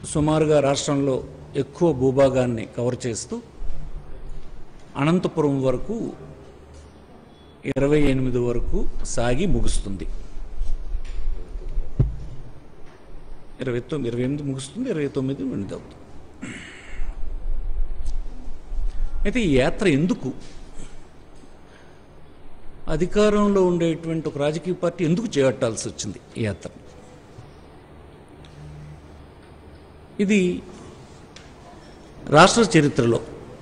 సుమారుగా రాష్ట్రంలో ఎక్కువ భూభాగాన్ని కవర్ చేస్తూ అనంతపురం వరకు ఇరవై ఎనిమిది వరకు సాగి ముగుస్తుంది ఇరవై తొమ్మిది ఇరవై ఎనిమిది ముగుస్తుంది ఇరవై తొమ్మిది ఎనిమిది అవుతుంది అయితే ఈ యాత్ర ఎందుకు అధికారంలో ఉండేటువంటి ఒక రాజకీయ పార్టీ ఎందుకు చేపట్టాల్సి వచ్చింది ఈ యాత్ర ఇది రాష్ట్ర చరిత్రలో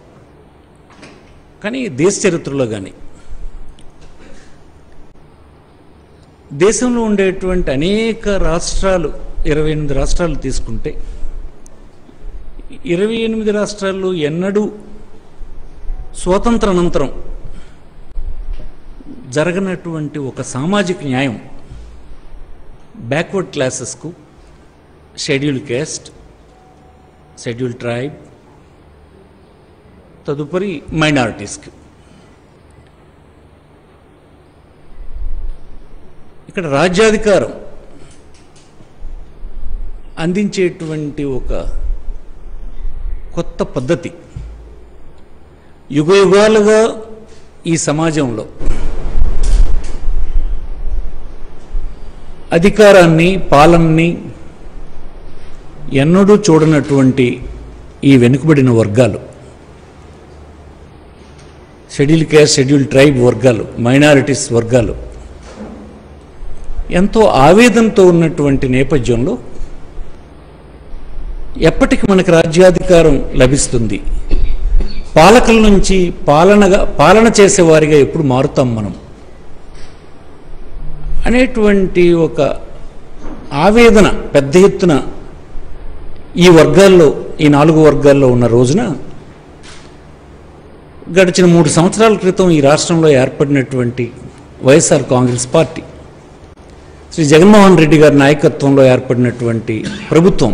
కానీ దేశ చరిత్రలో కానీ దేశంలో ఉండేటువంటి అనేక రాష్ట్రాలు ఇరవై ఎనిమిది రాష్ట్రాలు తీసుకుంటే ఇరవై ఎనిమిది రాష్ట్రాల్లో ఎన్నడూ స్వాతంత్ర అనంతరం జరగనటువంటి ఒక సామాజిక న్యాయం బ్యాక్వర్డ్ క్లాసెస్కు షెడ్యూల్ క్యాస్ట్ షెడ్యూల్ ట్రైబ్ తదుపరి మైనారిటీస్కి ఇక్కడ రాజ్యాధికారం అందించేటువంటి ఒక కొత్త పద్ధతి యుగ యుగాలుగా ఈ సమాజంలో అధికారాన్ని పాలనని ఎన్నడూ చూడనటువంటి ఈ వెనుకబడిన వర్గాలు షెడ్యూల్ క్యాస్ట్ షెడ్యూల్ ట్రైబ్ వర్గాలు మైనారిటీస్ వర్గాలు ఎంతో ఆవేదనతో ఉన్నటువంటి నేపథ్యంలో ఎప్పటికి మనకు రాజ్యాధికారం లభిస్తుంది పాలకుల నుంచి పాలనగా పాలన చేసేవారిగా ఎప్పుడు మారుతాం మనం అనేటువంటి ఒక ఆవేదన పెద్ద ఎత్తున ఈ వర్గాల్లో ఈ నాలుగు వర్గాల్లో ఉన్న రోజున గడిచిన మూడు సంవత్సరాల క్రితం ఈ రాష్ట్రంలో ఏర్పడినటువంటి వైఎస్ఆర్ కాంగ్రెస్ పార్టీ శ్రీ జగన్మోహన్ రెడ్డి గారి నాయకత్వంలో ఏర్పడినటువంటి ప్రభుత్వం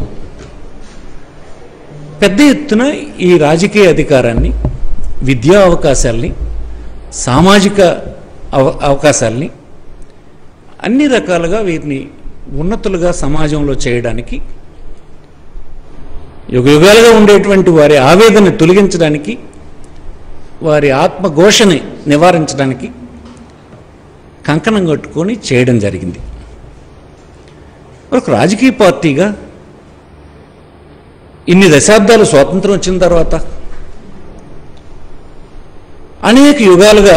పెద్ద ఎత్తున ఈ రాజకీయ అధికారాన్ని విద్యా అవకాశాల్ని సామాజిక అవ అవకాశాల్ని అన్ని రకాలుగా వీటిని ఉన్నతులుగా సమాజంలో చేయడానికి యుగ యుగాలుగా ఉండేటువంటి వారి ఆవేదన తొలగించడానికి వారి ఆత్మఘోషని నివారించడానికి కంకణం కట్టుకొని చేయడం జరిగింది ఒక రాజకీయ పార్టీగా ఇన్ని దశాబ్దాలు స్వాతంత్రం వచ్చిన తర్వాత అనేక యుగాలుగా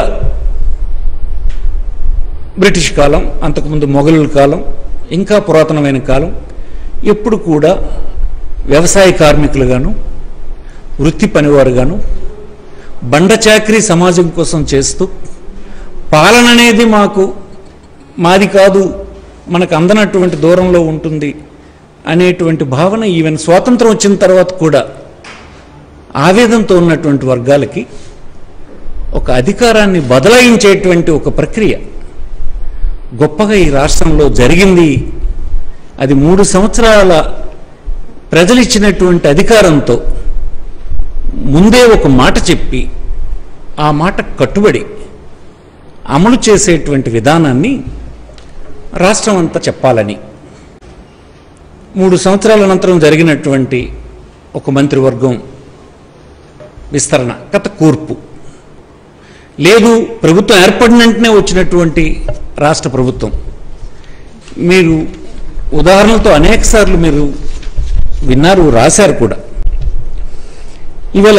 బ్రిటిష్ కాలం అంతకుముందు మొఘలుల కాలం ఇంకా పురాతనమైన కాలం ఎప్పుడు కూడా వ్యవసాయ కార్మికులుగాను వృత్తి పనివారుగాను బండ చాకరీ సమాజం కోసం చేస్తూ పాలన అనేది మాకు మాది కాదు మనకు అందనటువంటి దూరంలో ఉంటుంది అనేటువంటి భావన ఈవెన్ స్వాతంత్రం వచ్చిన తర్వాత కూడా ఆవేదనతో ఉన్నటువంటి వర్గాలకి ఒక అధికారాన్ని బదలాయించేటువంటి ఒక ప్రక్రియ గొప్పగా ఈ రాష్ట్రంలో జరిగింది అది మూడు సంవత్సరాల ప్రజలు ఇచ్చినటువంటి అధికారంతో ముందే ఒక మాట చెప్పి ఆ మాట కట్టుబడి అమలు చేసేటువంటి విధానాన్ని రాష్ట్రం అంతా చెప్పాలని మూడు సంవత్సరాల అనంతరం జరిగినటువంటి ఒక మంత్రివర్గం విస్తరణ గత కూర్పు లేదు ప్రభుత్వం ఏర్పడిన వెంటనే వచ్చినటువంటి రాష్ట్ర ప్రభుత్వం మీరు ఉదాహరణలతో అనేక సార్లు మీరు విన్నారు రాశారు కూడా ఇవాళ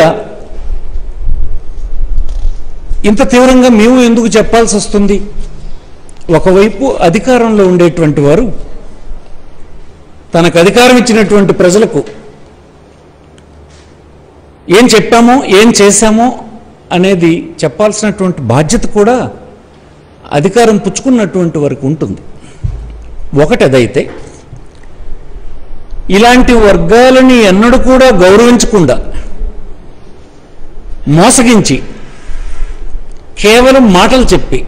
ఇంత తీవ్రంగా మేము ఎందుకు చెప్పాల్సి వస్తుంది ఒకవైపు అధికారంలో ఉండేటువంటి వారు తనకు అధికారం ఇచ్చినటువంటి ప్రజలకు ఏం చెప్పామో ఏం చేశామో అనేది చెప్పాల్సినటువంటి బాధ్యత కూడా అధికారం పుచ్చుకున్నటువంటి వరకు ఉంటుంది ఒకటి అదైతే ఇలాంటి వర్గాలని ఎన్నడూ కూడా గౌరవించకుండా మోసగించి కేవలం మాటలు చెప్పి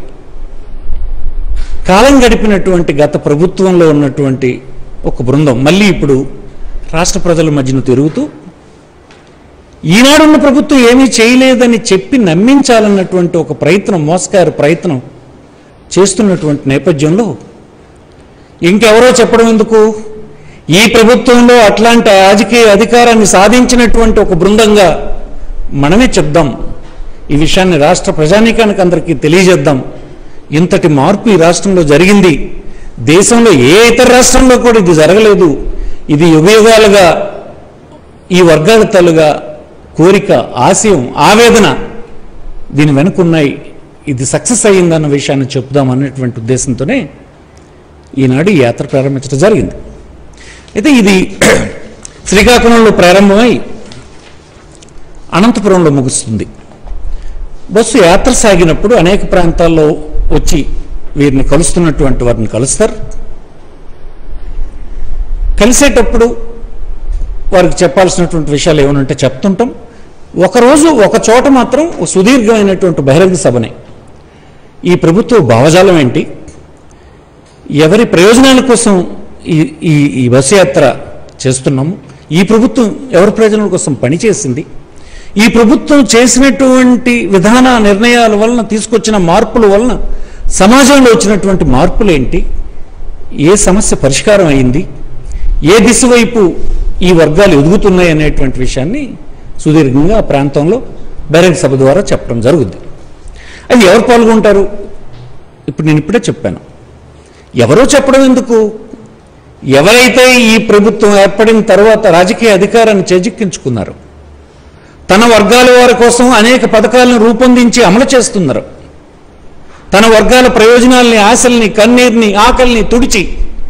కాలం గడిపినటువంటి గత ప్రభుత్వంలో ఉన్నటువంటి ఒక బృందం మళ్ళీ ఇప్పుడు రాష్ట్ర ప్రజల మధ్యన తిరుగుతూ ఈనాడున్న ప్రభుత్వం ఏమీ చేయలేదని చెప్పి నమ్మించాలన్నటువంటి ఒక ప్రయత్నం మోసగారి ప్రయత్నం చేస్తున్నటువంటి నేపథ్యంలో ఇంకెవరో చెప్పడం ఎందుకు ఈ ప్రభుత్వంలో అట్లాంటి రాజకీయ అధికారాన్ని సాధించినటువంటి ఒక బృందంగా మనమే చెప్దాం ఈ విషయాన్ని రాష్ట్ర ప్రజానీకానికి అందరికీ తెలియజేద్దాం ఇంతటి మార్పు ఈ రాష్ట్రంలో జరిగింది దేశంలో ఏ ఇతర రాష్ట్రంలో కూడా ఇది జరగలేదు ఇది యుగయుగాలుగా ఈ వర్గాల తల్లుగా కోరిక ఆశయం ఆవేదన దీని వెనుకున్నాయి ఇది సక్సెస్ అయ్యిందన్న విషయాన్ని చెప్దాం అనేటువంటి ఉద్దేశంతోనే ఈనాడు ఈ యాత్ర ప్రారంభించడం జరిగింది అయితే ఇది శ్రీకాకుళంలో ప్రారంభమై అనంతపురంలో ముగుస్తుంది బస్సు యాత్ర సాగినప్పుడు అనేక ప్రాంతాల్లో వచ్చి వీరిని కలుస్తున్నటువంటి వారిని కలుస్తారు కలిసేటప్పుడు వారికి చెప్పాల్సినటువంటి విషయాలు ఏమనంటే చెప్తుంటాం ఒకరోజు ఒక చోట మాత్రం ఓ సుదీర్ఘమైనటువంటి బహిరంగ సభనే ఈ ప్రభుత్వ భావజాలం ఏంటి ఎవరి ప్రయోజనాల కోసం ఈ ఈ ఈ బస్సు యాత్ర చేస్తున్నాము ఈ ప్రభుత్వం ఎవరి ప్రయోజనాల కోసం పనిచేసింది ఈ ప్రభుత్వం చేసినటువంటి విధాన నిర్ణయాల వలన తీసుకొచ్చిన మార్పుల వలన సమాజంలో వచ్చినటువంటి మార్పులు ఏంటి ఏ సమస్య పరిష్కారం అయింది ఏ దిశ వైపు ఈ వర్గాలు ఎదుగుతున్నాయి అనేటువంటి విషయాన్ని సుదీర్ఘంగా ఆ ప్రాంతంలో బహిరంగ సభ ద్వారా చెప్పడం జరుగుద్ది అది ఎవరు పాల్గొంటారు ఇప్పుడు నేను ఇప్పుడే చెప్పాను ఎవరో చెప్పడం ఎందుకు ఎవరైతే ఈ ప్రభుత్వం ఏర్పడిన తర్వాత రాజకీయ అధికారాన్ని చేజిక్కించుకున్నారు తన వర్గాల వారి కోసం అనేక పథకాలను రూపొందించి అమలు చేస్తున్నారు తన వర్గాల ప్రయోజనాల్ని ఆశల్ని కన్నీరుని ఆకలిని తుడిచి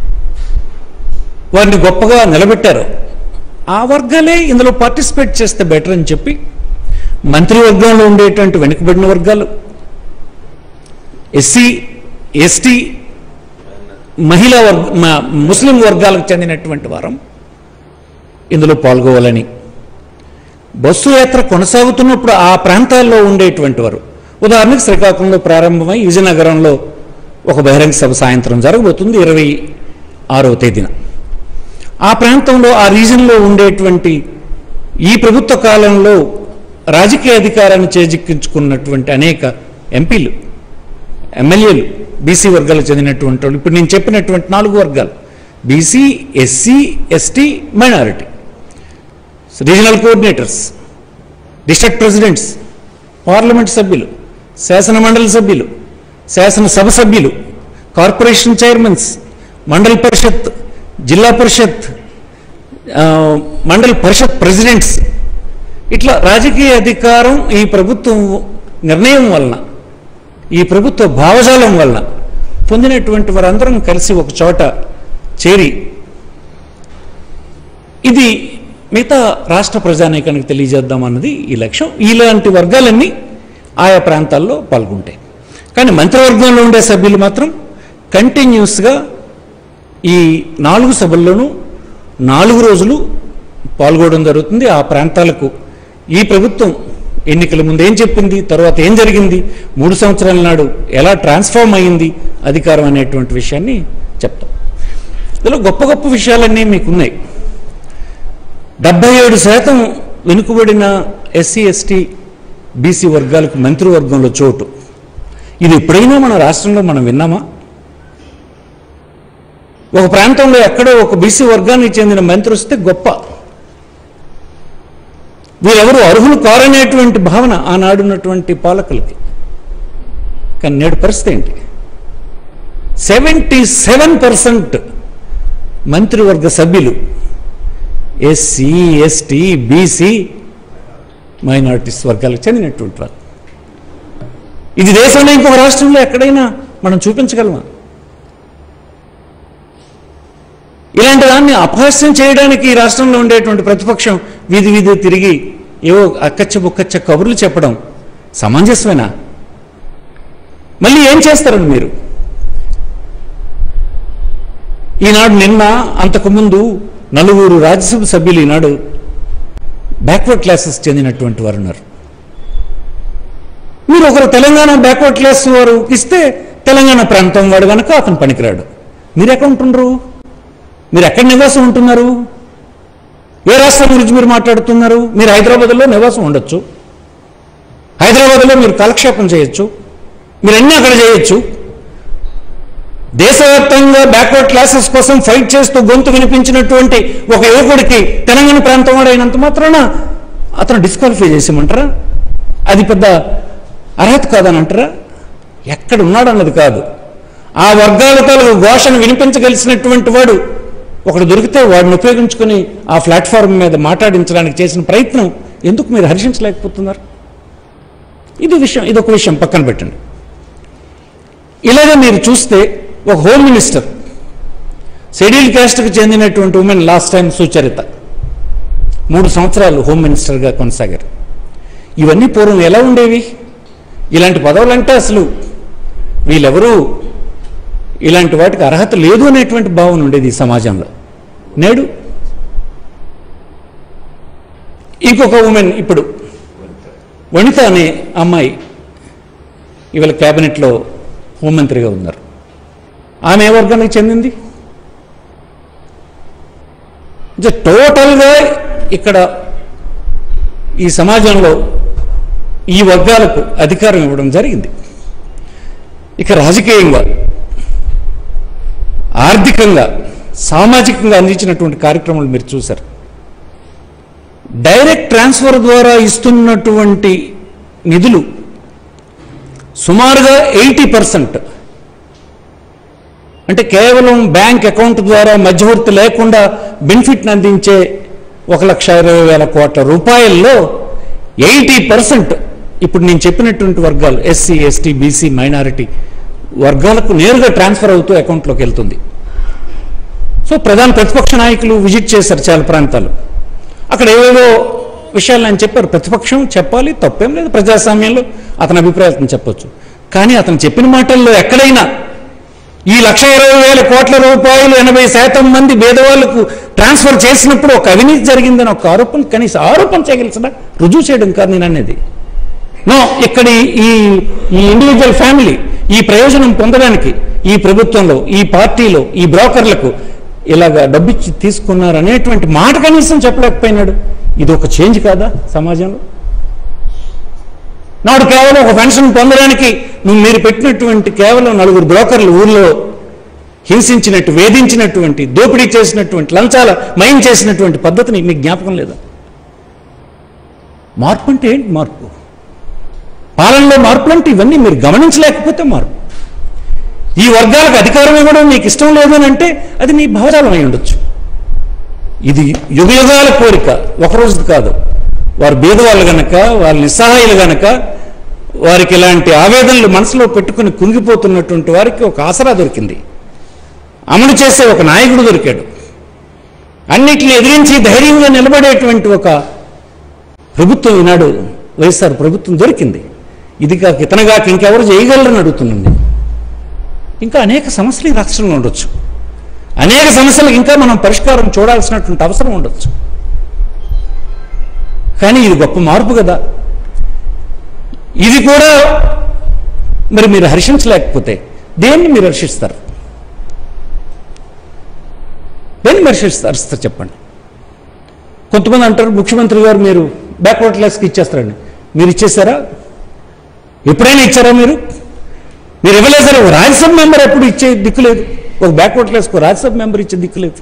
వారిని గొప్పగా నిలబెట్టారు ఆ వర్గాలే ఇందులో పార్టిసిపేట్ చేస్తే బెటర్ అని చెప్పి మంత్రివర్గంలో ఉండేటువంటి వెనుకబడిన వర్గాలు ఎస్సీ ఎస్టీ మహిళా వర్గ మ- ముస్లిం వర్గాలకు చెందినటువంటి వారం ఇందులో పాల్గొవాలని బస్సు యాత్ర కొనసాగుతున్నప్పుడు ఆ ప్రాంతాల్లో ఉండేటువంటి వారు ఉదాహరణకు శ్రీకాకుళంలో ప్రారంభమై విజయనగరంలో ఒక బహిరంగ సభ సాయంత్రం జరగబోతుంది ఇరవై ఆరవ తేదీన ఆ ప్రాంతంలో ఆ రీజన్లో ఉండేటువంటి ఈ ప్రభుత్వ కాలంలో రాజకీయ అధికారాన్ని చేజిక్కించుకున్నటువంటి అనేక ఎంపీలు ఎమ్మెల్యేలు బీసీ వర్గాలకు చెందినటువంటి వాళ్ళు ఇప్పుడు నేను చెప్పినటువంటి నాలుగు వర్గాలు BC SC ST minority regional coordinators district presidents parliament సభ్యులు శాసన మండలి సభ్యులు శాసనసభ సభ్యులు కార్పొరేషన్ చైర్మన్స్ మండల్ పరిషత్ జిల్లా పరిషత్ ఆ, మండల్ పరిషత్ ప్రెసిడెంట్స్ ఇట్లా రాజకీయ అధికారం ఈ ప్రభుత్వం నిర్ణయం వలన ఈ ప్రభుత్వ భావజాలం వలన పొందినటువంటి వారందరం కలిసి ఒక చోట చేరి ఇది మిగతా రాష్ట్ర ప్రజానీకానికి తెలియజేద్దాం అన్నది ఈ లక్ష్యం ఇలాంటి వర్గాలన్నీ ఆయా ప్రాంతాల్లో పాల్గొంటాయి కానీ మంత్రివర్గంలో ఉండే సభ్యులు మాత్రం కంటిన్యూస్గా ఈ నాలుగు సభల్లోనూ నాలుగు రోజులు పాల్గొనడం జరుగుతుంది ఆ ప్రాంతాలకు ఈ ప్రభుత్వం ఎన్నికల ముందు ఏం చెప్పింది తర్వాత ఏం జరిగింది మూడు సంవత్సరాల నాడు ఎలా ట్రాన్స్ఫార్మ్ అయ్యింది అధికారం అనేటువంటి విషయాన్ని చెప్తాం ఇందులో గొప్ప గొప్ప విషయాలన్నీ మీకున్నాయి డెబ్బై ఏడు శాతం వెనుకబడిన ఎస్సీ ఎస్టీ బీసీ వర్గాలకు మంత్రివర్గంలో చోటు ఇది ఎప్పుడైనా మన రాష్ట్రంలో మనం విన్నామా ఒక ప్రాంతంలో ఎక్కడో ఒక బీసీ వర్గానికి చెందిన మంత్రి వస్తే గొప్ప వీరెవరు అర్హులు కారనేటువంటి భావన ఆనాడున్నటువంటి పాలకులకి కానీ నేడు పరిస్థితి ఏంటి సెవెంటీ సెవెన్ పర్సెంట్ మంత్రివర్గ సభ్యులు ఎస్సీ ఎస్టీ బీసీ మైనారిటీస్ వర్గాలకు చెందినటువంటి వారు ఇది దేశంలో ఇంకొక రాష్ట్రంలో ఎక్కడైనా మనం చూపించగలమా ఇలాంటి దాన్ని అపహాస్యం చేయడానికి ఈ రాష్ట్రంలో ఉండేటువంటి ప్రతిపక్షం వీధి వీధి తిరిగి ఏవో అక్కచ్చ బుక్కచ్చ కబుర్లు చెప్పడం సమంజసమేనా మళ్ళీ ఏం చేస్తారండి మీరు ఈనాడు నిన్న అంతకుముందు నలుగురు రాజ్యసభ సభ్యులు ఈనాడు బ్యాక్వర్డ్ క్లాసెస్ చెందినటువంటి వారు ఉన్నారు మీరు ఒకరు తెలంగాణ బ్యాక్వర్డ్ క్లాస్ వారు ఇస్తే తెలంగాణ ప్రాంతం వాడు కనుక అతను పనికిరాడు మీరు ఎక్కడ ఉంటున్నారు మీరు ఎక్కడ నివాసం ఉంటున్నారు ఏ రాష్ట్రం గురించి మీరు మాట్లాడుతున్నారు మీరు హైదరాబాద్లో నివాసం ఉండొచ్చు హైదరాబాద్లో మీరు కాలక్షేపం చేయొచ్చు మీరు అన్నీ అక్కడ చేయొచ్చు దేశవ్యాప్తంగా బ్యాక్వర్డ్ క్లాసెస్ కోసం ఫైట్ చేస్తూ గొంతు వినిపించినటువంటి ఒక యువకుడికి తెలంగాణ ప్రాంతం వాడు అయినంత మాత్రాన అతను డిస్క్వాలిఫై చేసేయమంటారా అది పెద్ద అర్హత కాదని అంటారా ఎక్కడ ఉన్నాడు అన్నది కాదు ఆ వర్గాల తాలూకు ఘోషను వినిపించగలిసినటువంటి వాడు ఒకడు దొరికితే వాడిని ఉపయోగించుకొని ఆ ప్లాట్ఫామ్ మీద మాట్లాడించడానికి చేసిన ప్రయత్నం ఎందుకు మీరు హర్షించలేకపోతున్నారు ఇది విషయం ఇది ఒక విషయం పక్కన పెట్టండి ఇలాగే మీరు చూస్తే ఒక హోమ్ మినిస్టర్ షెడ్యూల్ క్యాస్ట్కి చెందినటువంటి ఉమెన్ లాస్ట్ టైం సుచరిత మూడు సంవత్సరాలు హోమ్ మినిస్టర్గా కొనసాగారు ఇవన్నీ పూర్వం ఎలా ఉండేవి ఇలాంటి పదవులంటే అసలు వీళ్ళెవరూ ఇలాంటి వాటికి అర్హత లేదు అనేటువంటి భావన ఉండేది ఈ సమాజంలో నేడు ఇంకొక ఉమెన్ ఇప్పుడు వనిత అనే అమ్మాయి ఇవాళ క్యాబినెట్లో హోంమంత్రిగా ఉన్నారు ఆమె ఏ వర్గానికి చెందింది ఇది టోటల్గా ఇక్కడ ఈ సమాజంలో ఈ వర్గాలకు అధికారం ఇవ్వడం జరిగింది ఇక రాజకీయంగా ఆర్థికంగా సామాజికంగా అందించినటువంటి కార్యక్రమాలు మీరు చూశారు డైరెక్ట్ ట్రాన్స్ఫర్ ద్వారా ఇస్తున్నటువంటి నిధులు సుమారుగా ఎయిటీ పర్సెంట్ అంటే కేవలం బ్యాంక్ అకౌంట్ ద్వారా మధ్యవర్తి లేకుండా బెనిఫిట్ని అందించే ఒక లక్ష ఇరవై వేల కోట్ల రూపాయల్లో ఎయిటీ పర్సెంట్ ఇప్పుడు నేను చెప్పినటువంటి వర్గాలు ఎస్సీ ఎస్టీ బీసీ మైనారిటీ వర్గాలకు నేరుగా ట్రాన్స్ఫర్ అవుతూ అకౌంట్లోకి వెళ్తుంది సో ప్రధాన ప్రతిపక్ష నాయకులు విజిట్ చేశారు చాలా ప్రాంతాలు అక్కడ ఏవేవో విషయాలు ఆయన చెప్పారు ప్రతిపక్షం చెప్పాలి తప్పేం లేదు ప్రజాస్వామ్యంలో అతని అభిప్రాయాలను చెప్పొచ్చు కానీ అతను చెప్పిన మాటల్లో ఎక్కడైనా ఈ లక్ష ఇరవై వేల కోట్ల రూపాయలు ఎనభై శాతం మంది పేదవాళ్లకు ట్రాన్స్ఫర్ చేసినప్పుడు ఒక అవినీతి జరిగిందని ఒక ఆరోపణ కనీసం ఆరోపణ చేయగలిసిన రుజువు చేయడం కాదు నేను అనేది నో ఇక్కడి ఈ ఈ ఇండివిజువల్ ఫ్యామిలీ ఈ ప్రయోజనం పొందడానికి ఈ ప్రభుత్వంలో ఈ పార్టీలో ఈ బ్రోకర్లకు ఇలాగ డబ్బిచ్చి తీసుకున్నారు అనేటువంటి మాట కనీసం చెప్పలేకపోయినాడు ఇది ఒక చేంజ్ కాదా సమాజంలో నాడు కేవలం ఒక పెన్షన్ పొందడానికి నువ్వు మీరు పెట్టినటువంటి కేవలం నలుగురు బ్రోకర్లు ఊర్లో హింసించినట్టు వేధించినటువంటి దోపిడీ చేసినటువంటి లంచాల మయం చేసినటువంటి పద్ధతిని మీకు జ్ఞాపకం లేదా మార్పు అంటే ఏంటి మార్పు పాలనలో మార్పులు అంటే ఇవన్నీ మీరు గమనించలేకపోతే మార్పు ఈ వర్గాలకు అధికారం ఇవ్వడం మీకు ఇష్టం లేదు అని అంటే అది నీ భావజాలం అయి ఉండొచ్చు ఇది యుగ యుగాల కోరిక ఒకరోజు కాదు వారు బీదవాళ్ళు గనక వారు నిస్సహాయులు గనక వారికి ఇలాంటి ఆవేదనలు మనసులో పెట్టుకుని కుంగిపోతున్నటువంటి వారికి ఒక ఆసరా దొరికింది అమలు చేసే ఒక నాయకుడు దొరికాడు అన్నిటిని ఎదిరించి ధైర్యంగా నిలబడేటువంటి ఒక ప్రభుత్వం ఈనాడు వైఎస్ఆర్ ప్రభుత్వం దొరికింది ఇది కాక ఇతనగాక ఇంకెవరు చేయగలరని అడుగుతున్నాను ఇంకా అనేక సమస్యలు ఈ రాష్ట్రంలో ఉండొచ్చు అనేక సమస్యలకు ఇంకా మనం పరిష్కారం చూడాల్సినటువంటి అవసరం ఉండొచ్చు కానీ ఇది గొప్ప మార్పు కదా ఇది కూడా మరి మీరు హర్షించలేకపోతే దేన్ని మీరు హర్షిస్తారు దేన్ని మీరు హర్షిస్తారు హర్షిస్తారు చెప్పండి కొంతమంది అంటారు ముఖ్యమంత్రి గారు మీరు బ్యాక్వర్డ్ క్లాస్కి ఇచ్చేస్తారండి మీరు ఇచ్చేసారా ఎప్పుడైనా ఇచ్చారా మీరు మీరు ఇవ్వలేదు సరే ఒక రాజ్యసభ మెంబర్ ఎప్పుడు ఇచ్చే దిక్కు లేదు ఒక బ్యాక్వర్డ్ క్లాస్కి ఒక రాజ్యసభ మెంబర్ ఇచ్చే దిక్కు లేదు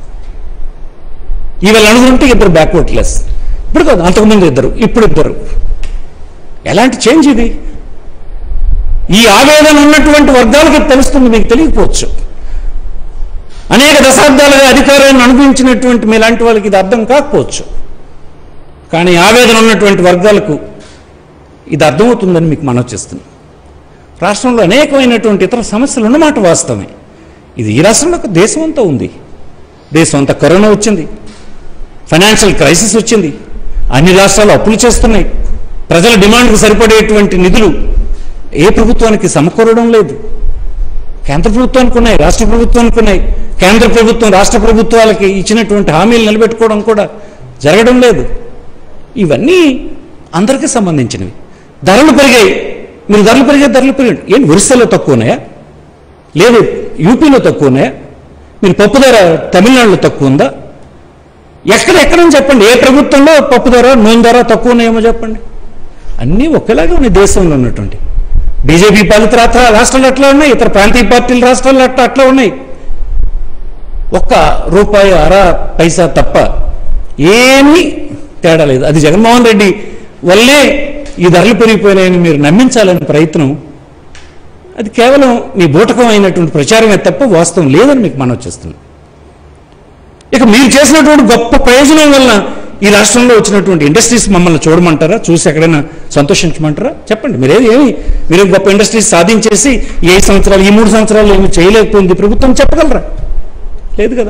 ఇవాళ నలుగురు ఉంటే ఇద్దరు బ్యాక్వర్డ్ క్లాస్ ఇప్పుడు కాదు అంతకుముందు ఇద్దరు ఇప్పుడు ఇద్దరు ఎలాంటి చేంజ్ ఇది ఈ ఆవేదన ఉన్నటువంటి వర్గాలకి తెలుస్తుంది మీకు తెలియకపోవచ్చు అనేక దశాబ్దాలుగా అధికారాన్ని అనుభవించినటువంటి మీలాంటి వాళ్ళకి ఇది అర్థం కాకపోవచ్చు కానీ ఆవేదన ఉన్నటువంటి వర్గాలకు ఇది అర్థమవుతుందని మీకు మనవి చేస్తుంది రాష్ట్రంలో అనేకమైనటువంటి ఇతర సమస్యలు ఉన్నమాట వాస్తవమే ఇది ఈ రాష్ట్రంలో కాదు, దేశం అంతా ఉంది దేశం అంతా కరోనా వచ్చింది ఫైనాన్షియల్ క్రైసిస్ వచ్చింది అన్ని రాష్ట్రాలు అప్పులు చేస్తున్నాయి ప్రజల డిమాండ్కు సరిపడేటువంటి నిధులు ఏ ప్రభుత్వానికి సమకూరడం లేదు కేంద్ర ప్రభుత్వానికి ఉన్నాయి రాష్ట్ర ప్రభుత్వానికి ఉన్నాయి కేంద్ర ప్రభుత్వం రాష్ట్ర ప్రభుత్వాలకి ఇచ్చినటువంటి హామీలు నిలబెట్టుకోవడం కూడా జరగడం లేదు ఇవన్నీ అందరికీ సంబంధించినవి ధరలు పెరిగాయి మీరు ధరలు పెరిగే ధరలు పెరిగాయి ఏంటి ఒరిస్సాలో తక్కువ ఉన్నాయా లేదు యూపీలో తక్కువ ఉన్నాయా మీరు పప్పు ధర తమిళనాడులో తక్కువ ఉందా ఎక్కడ ఎక్కడని చెప్పండి ఏ ప్రభుత్వంలో పప్పు ధర నూనె ధర తక్కువ ఉన్నాయేమో చెప్పండి అన్నీ ఒకేలాగే ఉన్నాయి దేశంలో ఉన్నటువంటి బీజేపీ పాలిత రాష్ట్ర రాష్ట్రాలు అట్లా ఉన్నాయి ఇతర ప్రాంతీయ పార్టీల రాష్ట్రాలు అట్లా అట్లా ఉన్నాయి ఒక్క రూపాయి అర పైసా తప్ప ఏమీ తేడా లేదు అది జగన్మోహన్ రెడ్డి వల్లే ఈ ధరలు పెరిగిపోయినాయని మీరు నమ్మించాలనే ప్రయత్నం అది కేవలం మీ బూటకమైనటువంటి ప్రచారమే తప్ప వాస్తవం లేదని మీకు మనం వచ్చేస్తుంది ఇక మీరు చేసినటువంటి గొప్ప ప్రయోజనం వలన ఈ రాష్ట్రంలో వచ్చినటువంటి ఇండస్ట్రీస్ మమ్మల్ని చూడమంటారా చూసి ఎక్కడైనా సంతోషించమంటారా చెప్పండి మీరేది ఏమి మీరు గొప్ప ఇండస్ట్రీస్ సాధించేసి ఈ ఐదు సంవత్సరాలు ఈ మూడు సంవత్సరాలు ఏమి చేయలేకపోయింది ప్రభుత్వం చెప్పగలరా లేదు కదా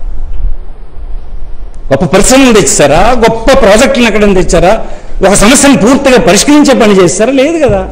గొప్ప పరిశ్రమలు తెచ్చారా గొప్ప ప్రాజెక్టులను ఎక్కడ తెచ్చారా ఒక సమస్యను పూర్తిగా పరిష్కరించే పని చేస్తారా లేదు కదా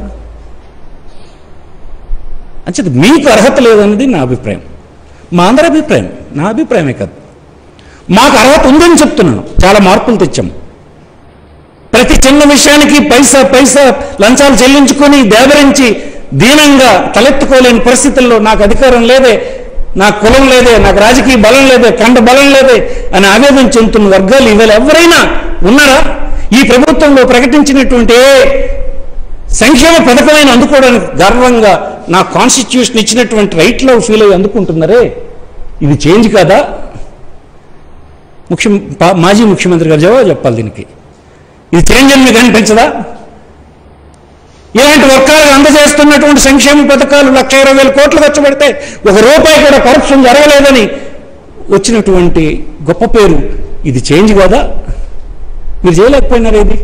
అంచేది మీకు అర్హత లేదన్నది నా అభిప్రాయం మా అందరి అభిప్రాయం నా అభిప్రాయమే కాదు మాకు అర్హత ఉందని చెప్తున్నాను చాలా మార్పులు తెచ్చాం ప్రతి చిన్న విషయానికి పైసా పైసా లంచాలు చెల్లించుకొని దేవరించి దీనంగా తలెత్తుకోలేని పరిస్థితుల్లో నాకు అధికారం లేదే నాకు కులం లేదే నాకు రాజకీయ బలం లేదే కండ బలం లేదే అని ఆవేదన చెందుతున్న వర్గాలు ఇవాళ ఎవరైనా ఉన్నారా ఈ ప్రభుత్వంలో ప్రకటించినటువంటి ఏ సంక్షేమ పథకమైన అందుకోవడానికి గర్వంగా నా కాన్స్టిట్యూషన్ ఇచ్చినటువంటి రైట్లో ఫీల్ అయ్యి అందుకుంటున్నారే ఇది చేంజ్ కాదా ముఖ్య పా- మాజీ ముఖ్యమంత్రి గారు జవాబు చెప్పాలి దీనికి ఇది చేంజ్ అని మీకు అనిపించదా ఇలాంటి వర్గాలకు అందజేస్తున్నటువంటి సంక్షేమ పథకాలు లక్ష ఇరవై వేల కోట్లు ఖర్చు పెడితే ఒక రూపాయి కూడా కరప్షన్ జరగలేదని వచ్చినటువంటి గొప్ప పేరు ఇది చేంజ్ కాదా మీరు చేయలేకపోయినారు ఇది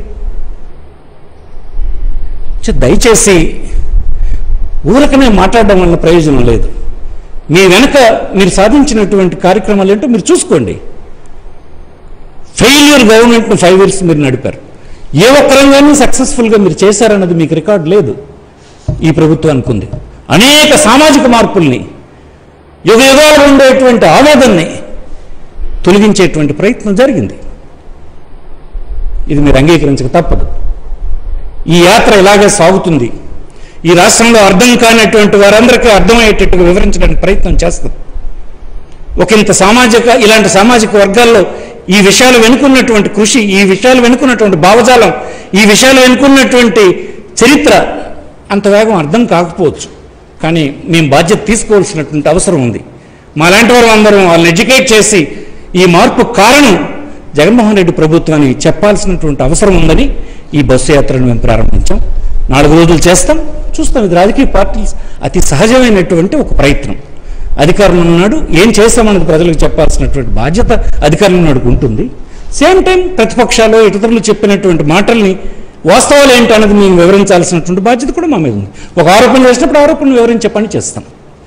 చ, దయచేసి ఊరకనే మాట్లాడడం వల్ల ప్రయోజనం లేదు మీ వెనక మీరు సాధించినటువంటి కార్యక్రమాలు ఏంటో మీరు చూసుకోండి ఫెయిల్యూర్ గవర్నమెంట్ను ఫైవ్ ఇయర్స్ మీరు నడిపారు ఏ ఒక్క రంగాన్ని సక్సెస్ఫుల్గా మీరు చేశారన్నది మీకు రికార్డు లేదు ఈ ప్రభుత్వం అనుకుంది అనేక సామాజిక మార్పుల్ని యుగ యుగాలు ఉండేటువంటి ఆవేదనని తొలగించేటువంటి ప్రయత్నం జరిగింది ఇది మీరు అంగీకరించక తప్పదు ఈ యాత్ర ఇలాగే సాగుతుంది ఈ రాష్ట్రంలో అర్థం కానటువంటి వారందరికీ అర్థమయ్యేటట్టుగా వివరించడానికి ప్రయత్నం చేస్తాం ఒక ఇంత సామాజిక ఇలాంటి సామాజిక వర్గాల్లో ఈ విషయాలు వెనుకున్నటువంటి కృషి ఈ విషయాలు వెనుకున్నటువంటి భావజాలం ఈ విషయాలు వెనుకున్నటువంటి చరిత్ర అంత వేగం అర్థం కాకపోవచ్చు కానీ మేము బాధ్యత తీసుకోవాల్సినటువంటి అవసరం ఉంది మాలాంటి వారు అందరం వాళ్ళని ఎడ్యుకేట్ చేసి ఈ మార్పు కారణం జగన్మోహన్ రెడ్డి ప్రభుత్వాన్ని చెప్పాల్సినటువంటి అవసరం ఉందని ఈ బస్సు యాత్రను మేము ప్రారంభించాం నాలుగు రోజులు చేస్తాం చూస్తాం ఇది రాజకీయ పార్టీలు అతి సహజమైనటువంటి ఒక ప్రయత్నం అధికారంలో ఉన్నాడు ఏం చేస్తామన్నది ప్రజలకు చెప్పాల్సినటువంటి బాధ్యత అధికారంలో ఉన్నాడుకు ఉంటుంది సేమ్ టైం ప్రతిపక్షాలు ఇతరులు చెప్పినటువంటి మాటల్ని వాస్తవాలు ఏంటన్నది మేము వివరించాల్సినటువంటి బాధ్యత కూడా మా మీద ఉంది ఒక ఆరోపణ చేసినప్పుడు ఆరోపణ వివరించే పని చేస్తాం